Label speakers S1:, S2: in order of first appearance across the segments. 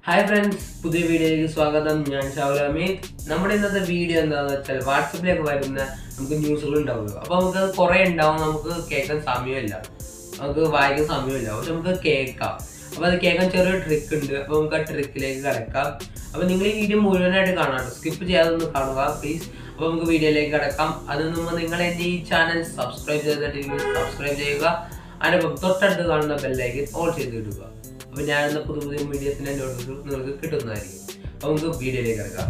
S1: hi friends പുതിയ വീഡിയോയിലേക്ക് സ്വാഗതം ഞാൻ ഷാവുലാമി നമ്മുടെ ഇന്നത്തെ വീഡിയോ എന്താണെന്ന് വെച്ചാൽ വാട്സപ്പിലേക്ക് വരുന്ന നമുക്ക് ന്യൂസുകൾ ഉണ്ടാവുമല്ലോ അപ്പോൾ നമുക്ക് അത് കുറേ ഉണ്ടാവും നമുക്ക് കേൾക്കാൻ സമയമില്ല നമുക്ക് വായിക്കാൻ സമയമില്ല പക്ഷെ നമുക്ക് കേൾക്കാം അപ്പോൾ അത് കേൾക്കാൻ ചെറിയൊരു ട്രിക്ക് ഉണ്ട് അപ്പോൾ നമുക്ക് ആ ട്രിക്കിലേക്ക് കിടക്കാം അപ്പോൾ നിങ്ങൾ ഈ വീഡിയോ മുഴുവനായിട്ട് കാണാം സ്കിപ്പ് ചെയ്യാതെ ഒന്ന് കാണുക പ്ലീസ് അപ്പോൾ നമുക്ക് വീഡിയോയിലേക്ക് കിടക്കാം അതിന് മുമ്പ് നിങ്ങൾ എൻ്റെ ഈ ചാനൽ സബ്സ്ക്രൈബ് ചെയ്തിട്ടുണ്ടെങ്കിൽ സബ്സ്ക്രൈബ് ചെയ്യുക അതിനൊപ്പം തൊട്ടടുത്ത് കാണുന്ന ബെല്ലൈക്കൻ ഓൾ ചെയ്ത് ഇടുക അപ്പോൾ ഞാനെന്ന പുതിയ പുതിയ മീഡിയത്തിൻ്റെ നോട്ടിഫിക്കേഷൻ നിങ്ങൾക്ക് കിട്ടുന്നതായിരിക്കും അപ്പോൾ നമുക്ക് വീഡിയോയിലേക്ക് കിടക്കാം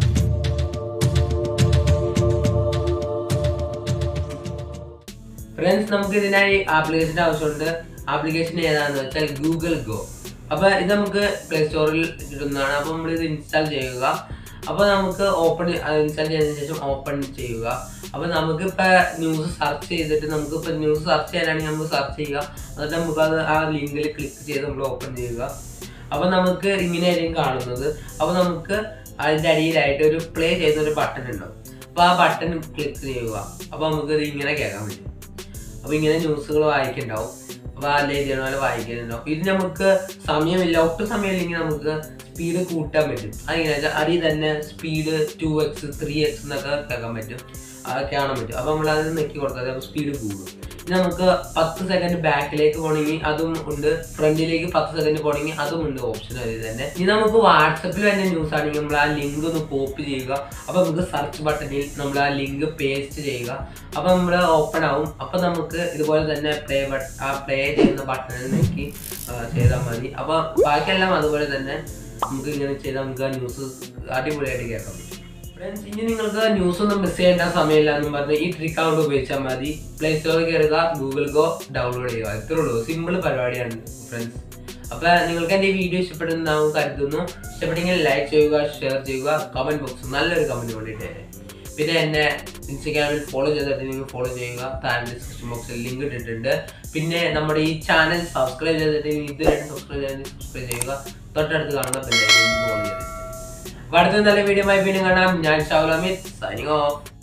S1: ഫ്രണ്ട്സ് നമുക്ക് ഇതിനായി ആപ്ലിക്കേഷൻ്റെ ആവശ്യമുണ്ട് ആപ്ലിക്കേഷൻ ഏതാണെന്ന് വെച്ചാൽ ഗൂഗിൾ ഗോ അപ്പോൾ ഇത് നമുക്ക് പ്ലേ സ്റ്റോറിൽ കിട്ടുന്നതാണ് അപ്പോൾ നമ്മൾ ഇത് ഇൻസ്റ്റാൾ ചെയ്യുക അപ്പോൾ നമുക്ക് ഓപ്പൺ ഇൻസ്റ്റാൾ ചെയ്തതിന് ശേഷം ഓപ്പൺ ചെയ്യുക അപ്പോൾ നമുക്ക് ഇപ്പോൾ ന്യൂസ് സെർച്ച് ചെയ്തിട്ട് നമുക്ക് ഇപ്പോൾ ന്യൂസ് സെർച്ച് ചെയ്യാനാണെങ്കിൽ നമുക്ക് സെർച്ച് ചെയ്യുക എന്നിട്ട് നമുക്ക് അത് ആ ലിങ്കിൽ ക്ലിക്ക് ചെയ്ത് നമ്മൾ ഓപ്പൺ ചെയ്യുക അപ്പോൾ നമുക്ക് ഇങ്ങനെയായിരിക്കും കാണുന്നത് അപ്പോൾ നമുക്ക് അതിൻ്റെ അടിയിലായിട്ട് ഒരു പ്ലേ ചെയ്യുന്ന ഒരു ബട്ടൺ ഉണ്ടാവും അപ്പോൾ ആ ബട്ടൺ ക്ലിക്ക് ചെയ്യുക അപ്പോൾ നമുക്ക് ഇത് ഇങ്ങനെ കേൾക്കാൻ പറ്റും അപ്പോൾ ഇങ്ങനെ ന്യൂസുകൾ വായിക്കുന്നുണ്ടാവും അപ്പോൾ ആ ലേഖനം പോലെ വായിക്കുന്നുണ്ടാവും ഇത് നമുക്ക് സമയമില്ല ഒട്ടും സമയമില്ലെങ്കിൽ നമുക്ക് സ്പീഡ് കൂട്ടാൻ പറ്റും അതെങ്ങനെ വെച്ചാൽ അതിൽ തന്നെ speed two x three x എന്നൊക്കെ കേൾക്കാൻ പറ്റും അതൊക്കെ കാണാൻ പറ്റും അപ്പോൾ നമ്മൾ അത് നെക്കി കൊടുത്താൽ അപ്പോൾ സ്പീഡ് കൂടും ഇനി നമുക്ക് പത്ത് സെക്കൻഡ് ബാക്കിലേക്ക് പോകണമെങ്കിൽ അതും ഉണ്ട് ഫ്രണ്ടിലേക്ക് പത്ത് സെക്കൻഡ് പോകണമെങ്കിൽ അതും ഉണ്ട് ഓപ്ഷൻ അതിൽ തന്നെ ഇനി നമുക്ക് വാട്സപ്പിൽ തന്നെ ന്യൂസ് ആണെങ്കിൽ നമ്മൾ ആ ലിങ്ക് ഒന്ന് കോപ്പി ചെയ്യുക അപ്പോൾ നമുക്ക് സെർച്ച് ബട്ടണിൽ നമ്മൾ ആ ലിങ്ക് പേസ്റ്റ് ചെയ്യുക അപ്പോൾ നമ്മൾ ഓപ്പൺ ആവും അപ്പോൾ നമുക്ക് ഇതുപോലെ തന്നെ പ്ലേ ബട്ട് ആ പ്ലേ ചെയ്യുന്ന ബട്ടണിൽ നോക്കി ചെയ്താൽ മതി അപ്പോൾ ബാക്കിയെല്ലാം അതുപോലെ തന്നെ നമുക്ക് ഇങ്ങനെ ചെയ്താൽ നമുക്ക് ആ ന്യൂസ് അടിപൊളിയായിട്ട് കേൾക്കാൻ പറ്റും ഫ്രണ്ട്സ് ഇനി നിങ്ങൾക്ക് ന്യൂസ് ഒന്നും മിസ് ചെയ്യേണ്ട സമയമില്ല എന്നും പറഞ്ഞ് ഈ ട്രിക്ക് ഔട്ട് ഉപയോഗിച്ചാൽ മതി പ്ലേ സ്റ്റോറിൽ കയറുക ഗൂഗിൾ ഗോ ഡൗൺലോഡ് ചെയ്യുക ഇത്രേ ഉള്ളൂ സിമ്പിൾ പരിപാടിയാണ് ഫ്രണ്ട്സ് അപ്പോൾ നിങ്ങൾക്ക് എൻ്റെ ഈ വീഡിയോ ഇഷ്ടപ്പെടുന്നതാവും കരുതുന്നു ഇഷ്ടപ്പെട്ടെങ്കിൽ ലൈക്ക് ചെയ്യുക ഷെയർ ചെയ്യുക കമൻറ്റ് ബോക്സ് നല്ലൊരു കമൻറ്റ് കൊണ്ടിട്ട് പിന്നെ എന്നെ ഇൻസ്റ്റഗ്രാമിൽ ഫോളോ ചെയ്തിട്ടുണ്ടെങ്കിൽ ഫോളോ ചെയ്യുക താഴെ ഡിസ്ക്രിപ്ഷൻ ബോക്സിൽ ലിങ്ക് ഇട്ടിട്ടുണ്ട് പിന്നെ നമ്മുടെ ഈ ചാനൽ സബ്സ്ക്രൈബ് ചെയ്തിട്ടുണ്ടെങ്കിൽ ഇതുവരെ സബ്സ്ക്രൈബ് ചെയ്തിട്ട് സബ്സ്ക്രൈബ് ചെയ്യുക തൊട്ടടുത്ത് കാണുന്ന ബെല്ലൈക്കൻ ഫോളോ ചെയ്തിട്ട് അപ്പോൾ അടുത്ത നല്ല വീഡിയോ ആയി വീണ്ടും കാണാം ഞാൻ ഷാവുൽ അമിത് സൈനിങ് ഓഫ്